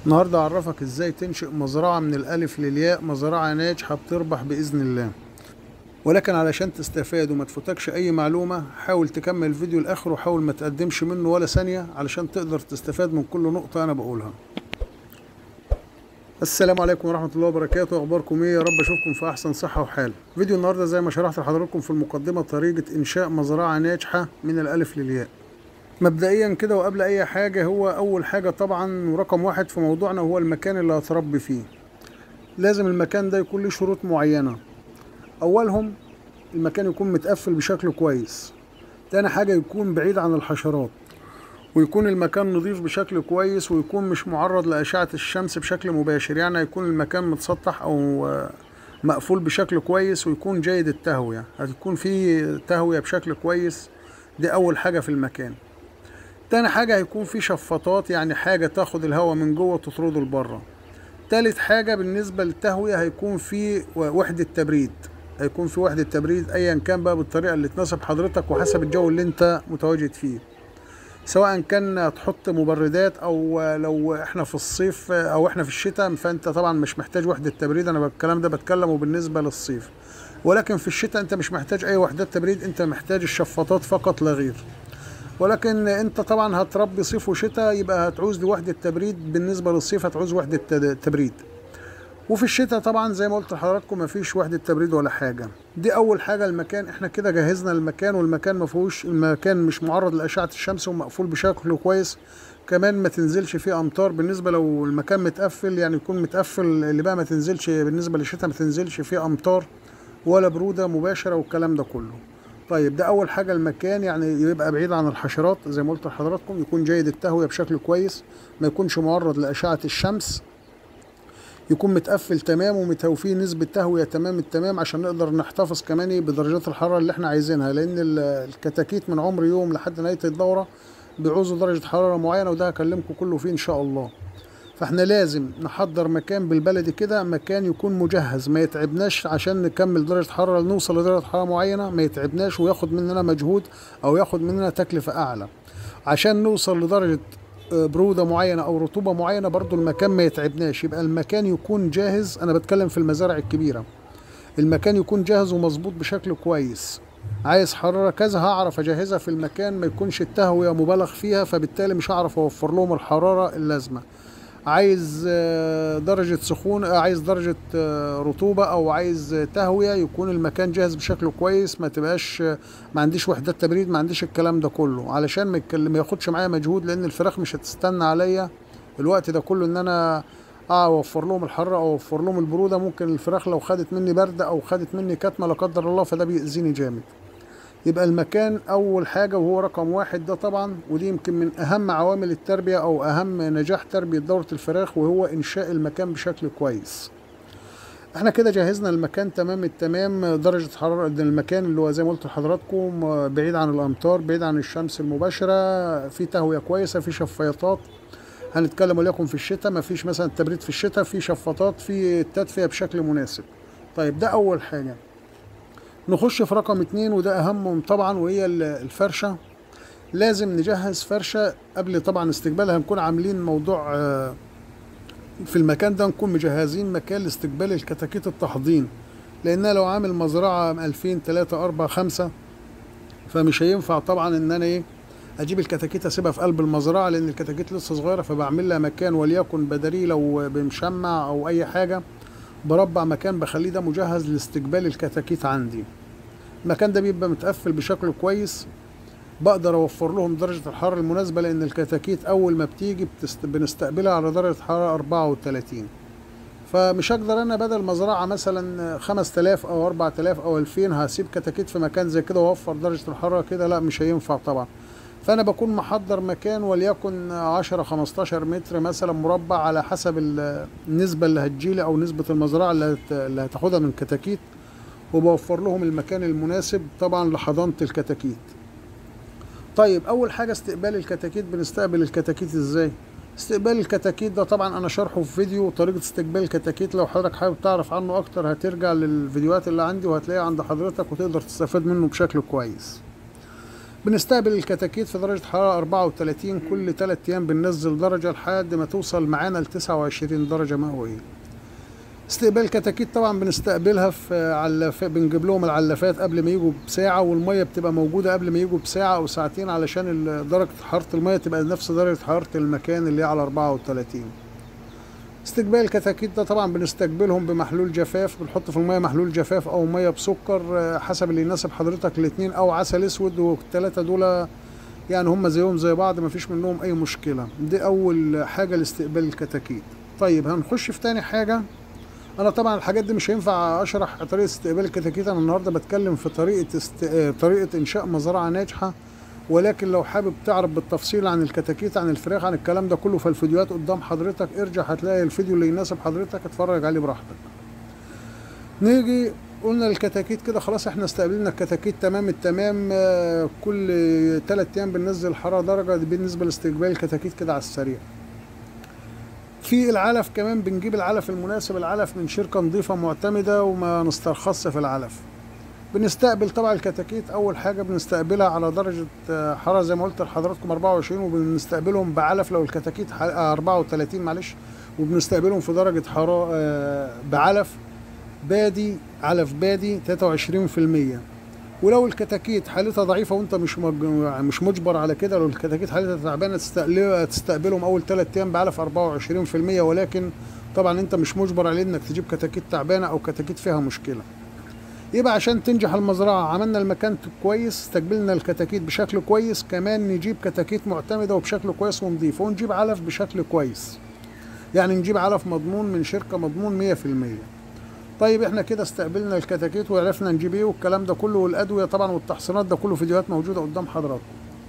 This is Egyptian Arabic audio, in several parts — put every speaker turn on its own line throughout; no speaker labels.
النهاردة أعرفك إزاي تنشئ مزرعة من الألف للياء مزرعة ناجحة بتربح بإذن الله ولكن علشان تستفاد وما تفوتكش أي معلومة حاول تكمل الفيديو لآخره وحاول ما تقدمش منه ولا ثانية علشان تقدر تستفاد من كل نقطة أنا بقولها السلام عليكم ورحمة الله وبركاته أخباركم إيه يا رب أشوفكم في أحسن صحة وحال فيديو النهاردة زي ما شرحت لحضراتكم في المقدمة طريقة إنشاء مزرعة ناجحة من الألف للياء مبدئيا كده وقبل اي حاجة هو اول حاجة طبعا ورقم واحد في موضوعنا هو المكان اللي هتربي فيه لازم المكان ده يكون له شروط معينة اولهم المكان يكون متقفل بشكل كويس تاني حاجة يكون بعيد عن الحشرات ويكون المكان نظيف بشكل كويس ويكون مش معرض لأشعة الشمس بشكل مباشر يعني يكون المكان متسطح أو مقفول بشكل كويس ويكون جيد التهوية هتكون فيه تهوية بشكل كويس دي أول حاجة في المكان تاني حاجة هيكون في شفاطات يعني حاجة تاخد الهواء من جوه وتطرده لبره تالت حاجة بالنسبة للتهوية هيكون في وحدة تبريد هيكون في وحدة تبريد ايا كان بقى بالطريقة اللي تناسب حضرتك وحسب الجو اللي انت متواجد فيه سواء كان تحط مبردات او لو احنا في الصيف او احنا في الشتاء فانت طبعا مش محتاج وحدة تبريد انا بالكلام ده بتكلمه بالنسبة للصيف ولكن في الشتاء انت مش محتاج اي وحدات تبريد انت محتاج الشفاطات فقط لا غير ولكن انت طبعا هتربي صيف وشتاء يبقى هتعوز لوحدة تبريد بالنسبة للصيف هتعوز وحدة تبريد وفي الشتاء طبعا زي ما قلت لحضراتكم مفيش وحدة تبريد ولا حاجة دي اول حاجة المكان احنا كده جهزنا المكان والمكان مفيهوش المكان مش معرض لأشعة الشمس ومقفول بشكل كويس كمان ما تنزلش فيه امطار بالنسبة لو المكان متقفل يعني يكون متقفل اللي بقى ما تنزلش بالنسبة للشتاء ما تنزلش فيه امطار ولا برودة مباشرة والكلام ده كله طيب ده اول حاجه المكان يعني يبقى بعيد عن الحشرات زي ما قلت لحضراتكم يكون جيد التهويه بشكل كويس ما يكونش معرض لاشعه الشمس يكون متقفل تمام ومتوفيه نسبة تهوية تمام التمام عشان نقدر نحتفظ كمان بدرجات الحرارة اللي احنا عايزينها لأن الكتاكيت من عمر يوم لحد نهاية الدورة بيعوزوا درجة حرارة معينة وده هكلمكم كله فيه إن شاء الله فاحنا لازم نحضر مكان بالبلدي كده مكان يكون مجهز ما يتعبناش عشان نكمل درجة حرارة نوصل لدرجة حرارة معينة ما يتعبناش وياخد مننا مجهود او ياخد مننا تكلفة اعلى عشان نوصل لدرجة برودة معينة او رطوبة معينة برضو المكان ما يتعبناش يبقى المكان يكون جاهز انا بتكلم في المزارع الكبيرة المكان يكون جاهز ومظبوط بشكل كويس عايز حرارة كذا هعرف اجهزها في المكان ما يكونش التهوية مبالغ فيها فبالتالي مش هعرف اوفر لهم الحرارة اللازمة عايز درجة سخونة عايز درجة رطوبة أو عايز تهوية يكون المكان جاهز بشكل كويس ما تبقاش ما عنديش وحدات تبريد ما عنديش الكلام ده كله علشان ما ما ياخدش معايا مجهود لأن الفراخ مش هتستنى عليا الوقت ده كله إن أنا اوفر لهم الحراره او اوفر لهم البروده ممكن الفراخ لو خدت مني برد او خدت مني كتمه لا قدر الله فده بيأذيني جامد يبقى المكان اول حاجه وهو رقم واحد ده طبعا ودي يمكن من اهم عوامل التربيه او اهم نجاح تربيه دوره الفراخ وهو انشاء المكان بشكل كويس احنا كده جهزنا المكان تمام التمام درجة حرارة المكان اللي هو زي ما قلت لحضراتكم بعيد عن الامطار بعيد عن الشمس المباشرة في تهوية كويسة في شفاطات هنتكلم وليكن في الشتاء مفيش مثلا التبريد في الشتاء في شفاطات في التدفئة بشكل مناسب طيب ده اول حاجة نخش في رقم اتنين وده اهمهم طبعا وهي الفرشة لازم نجهز فرشة قبل طبعا استقبالها نكون عاملين موضوع في المكان ده نكون مجهزين مكان لاستقبال الكتاكيت التحضين لان لو عامل مزرعة الفين تلاتة اربعة خمسة فمش هينفع طبعا ان انا ايه اجيب الكتاكيت اسيبها في قلب المزرعة لان الكتاكيت لسه صغيرة فبعمل لها مكان وليكن بدري لو بمشمع او اي حاجة بربع مكان بخليه ده مجهز لاستقبال الكتاكيت عندي المكان ده بيبقى متقفل بشكل كويس بقدر اوفر لهم درجة الحرارة المناسبة لان الكتاكيت اول ما بتيجي بتست... بنستقبلها على درجة حرارة 34 فمش هقدر انا بدل مزرعة مثلا 5000 او 4000 او 2000 هسيب كتاكيت في مكان زي كده واوفر درجة الحرارة كده لا مش هينفع طبعا فانا بكون محضر مكان وليكن 10 15 متر مثلا مربع على حسب النسبة اللي هتجيلي او نسبة المزرعة اللي, هت... اللي هتاخدها من كتاكيت وبوفر لهم المكان المناسب طبعا لحضانة الكتاكيت طيب اول حاجة استقبال الكتاكيت بنستقبل الكتاكيت ازاي استقبال الكتاكيت ده طبعا انا شرحه في فيديو طريقة استقبال الكتاكيت لو حضرتك حابب تعرف عنه اكتر هترجع للفيديوهات اللي عندي وهتلاقيها عند حضرتك وتقدر تستفاد منه بشكل كويس بنستقبل الكتاكيت في درجة حرارة 34 كل 3 أيام بننزل درجة لحد ما توصل معانا ل 29 درجة مئوية استقبال الكتاكيت طبعا بنستقبلها في علافات بنجيب لهم العلافات قبل ما يجوا بساعة والمية بتبقى موجودة قبل ما يجوا بساعة أو ساعتين علشان ال- درجة حرارة المية تبقى نفس درجة حرارة المكان اللي هي على 34 استقبال الكتاكيت ده طبعا بنستقبلهم بمحلول جفاف بنحط في الميه محلول جفاف او ميه بسكر آه، حسب اللي يناسب حضرتك الاتنين او عسل اسود والتلاتة دول يعني هم زيهم زي بعض مفيش منهم اي مشكله دي اول حاجه لاستقبال الكتاكيت طيب هنخش في تاني حاجه انا طبعا الحاجات دي مش هينفع اشرح طريقه استقبال الكتاكيت انا النهارده بتكلم في طريقه است... آه، طريقه انشاء مزرعه ناجحه ولكن لو حابب تعرف بالتفصيل عن الكتاكيت عن الفراخ عن الكلام ده كله فالفيديوهات قدام حضرتك ارجع هتلاقي الفيديو اللي يناسب حضرتك اتفرج عليه براحتك نيجي قلنا الكتاكيت كده خلاص احنا استقبلنا الكتاكيت تمام التمام آه، كل تلات ايام بننزل الحراره درجه دي بالنسبه لاستقبال الكتاكيت كده على السريع في العلف كمان بنجيب العلف المناسب العلف من شركه نظيفه معتمده وما نسترخصش في العلف بنستقبل طبعا الكتاكيت اول حاجه بنستقبلها على درجه آه، حراره زي ما قلت لحضراتكم 24 وبنستقبلهم بعلف لو الكتاكيت ح- آه، 34 معلش وبنستقبلهم في درجه حراره آه، بعلف بادي علف بادي 23% ولو الكتاكيت حالتها ضعيفه وانت مش مج... مش مجبر على كده لو الكتاكيت حالتها تعبانه تستقل... تستقبلهم اول 3 ايام بعلف 24% ولكن طبعا انت مش مجبر عليه انك تجيب كتاكيت تعبانه او كتاكيت فيها مشكله يبقى عشان تنجح المزرعة عملنا المكان كويس استقبلنا الكتاكيت بشكل كويس كمان نجيب كتاكيت معتمدة وبشكل كويس ونضيف ونجيب علف بشكل كويس يعني نجيب علف مضمون من شركة مضمون مية في المية طيب احنا كده استقبلنا الكتاكيت وعرفنا نجيب ايه والكلام ده كله والادوية طبعا والتحصينات ده كله فيديوهات موجودة قدام حضراتكم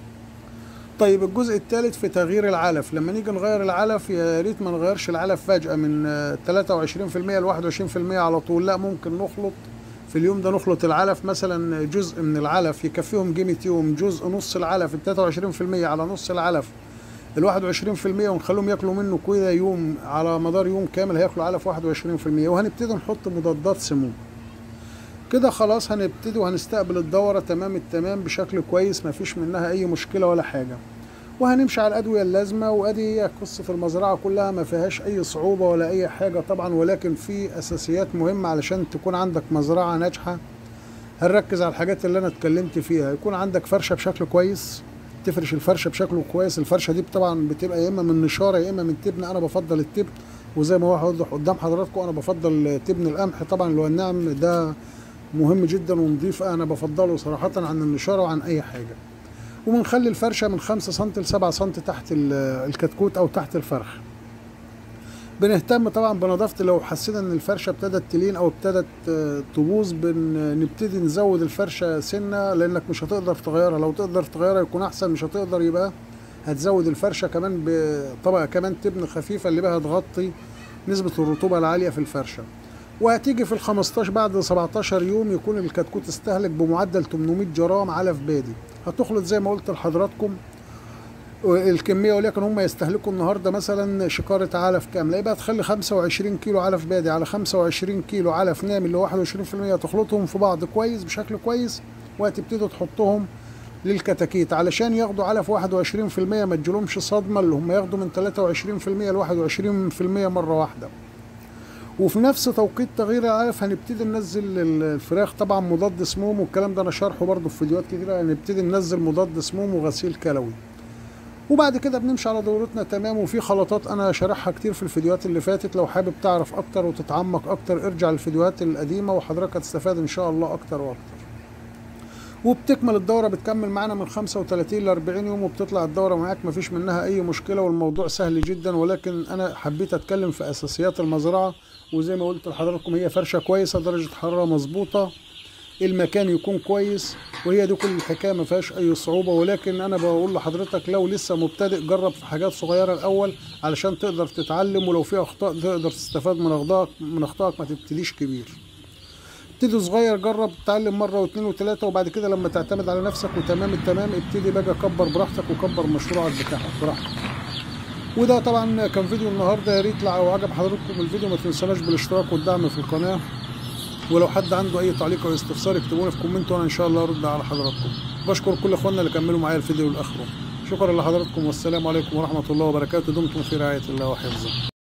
طيب الجزء الثالث في تغيير العلف لما نيجي نغير العلف يا ريت ما نغيرش العلف فجأة من آه، 23% ل 21% على طول لا ممكن نخلط في اليوم ده نخلط العلف مثلا جزء من العلف يكفيهم جيمة يوم جزء نص العلف ال 23% على نص العلف ال 21% ونخليهم ياكلوا منه كده يوم على مدار يوم كامل هياكلوا علف 21% وهنبتدي نحط مضادات سموم كده خلاص هنبتدي وهنستقبل الدورة تمام التمام بشكل كويس مفيش منها أي مشكلة ولا حاجة وهنمشي على الأدوية اللازمة وأدي هي قصة المزرعة كلها ما فيهاش أي صعوبة ولا أي حاجة طبعا ولكن في أساسيات مهمة علشان تكون عندك مزرعة ناجحة هنركز على الحاجات اللي أنا اتكلمت فيها يكون عندك فرشة بشكل كويس تفرش الفرشة بشكل كويس الفرشة دي طبعا بتبقى يا إما من نشارة يا إما من تبن أنا بفضل التبن وزي ما هو هيوضح قدام حضراتكم أنا بفضل تبن القمح طبعا اللي هو النعم ده مهم جدا ونضيف انا بفضله صراحة عن النشارة وعن اي حاجة وبنخلي الفرشة من 5 سم ل 7 سم تحت ال- الكتكوت او تحت الفرخ بنهتم طبعا بنظافة لو حسينا ان الفرشة ابتدت تلين او ابتدت آه، تبوظ بنبتدي نزود الفرشة سنة لانك مش هتقدر تغيرها لو تقدر تغيرها يكون احسن مش هتقدر يبقى هتزود الفرشة كمان بطبقة كمان تبن خفيفة اللي بها تغطي نسبة الرطوبة العالية في الفرشة وهتيجي في ال 15 بعد 17 يوم يكون الكتكوت استهلك بمعدل 800 جرام علف بادي هتخلط زي ما قلت لحضراتكم الكميه ولكن هم يستهلكوا النهارده مثلا شكاره علف كامله يبقى تخلي 25 كيلو علف بادي على 25 كيلو علف نامي اللي هو 21% تخلطهم في بعض كويس بشكل كويس وهتبتدوا تحطهم للكتاكيت علشان ياخدوا علف 21% ما تجيلهمش صدمه اللي هم ياخدوا من 23% ل 21% مره واحده وفي نفس توقيت تغيير العلف هنبتدي ننزل الفراخ طبعا مضاد سموم والكلام ده انا شارحه برضه في فيديوهات كتيره هنبتدي ننزل مضاد سموم وغسيل كلوي وبعد كده بنمشي على دورتنا تمام وفي خلطات انا شارحها كتير في الفيديوهات اللي فاتت لو حابب تعرف اكتر وتتعمق اكتر ارجع للفيديوهات القديمه وحضرتك هتستفاد ان شاء الله اكتر واكتر وبتكمل الدورة بتكمل معانا من 35 ل 40 يوم وبتطلع الدورة معاك مفيش منها أي مشكلة والموضوع سهل جدا ولكن أنا حبيت أتكلم في أساسيات المزرعة وزي ما قلت لحضراتكم هي فرشة كويسة درجة حرارة مظبوطة المكان يكون كويس وهي دي كل الحكايه ما فيهاش اي صعوبه ولكن انا بقول لحضرتك لو لسه مبتدئ جرب في حاجات صغيره الاول علشان تقدر تتعلم ولو في اخطاء تقدر تستفاد من اخطائك من اخطائك ما تبتديش كبير ابتدي صغير جرب تتعلم مره واثنين وثلاثه وبعد كده لما تعتمد على نفسك وتمام التمام ابتدي بقى كبر براحتك وكبر مشروعك بتاعك براحتك وده طبعا كان فيديو النهارده يا ريت لو عجب حضراتكم الفيديو ما تنسوناش بالاشتراك والدعم في القناه ولو حد عنده اي تعليق او استفسار اكتبونا في كومنت وانا ان شاء الله ارد على حضراتكم بشكر كل اخواننا اللي كملوا معايا الفيديو لاخره شكرا لحضراتكم والسلام عليكم ورحمه الله وبركاته دمتم في رعايه الله وحفظه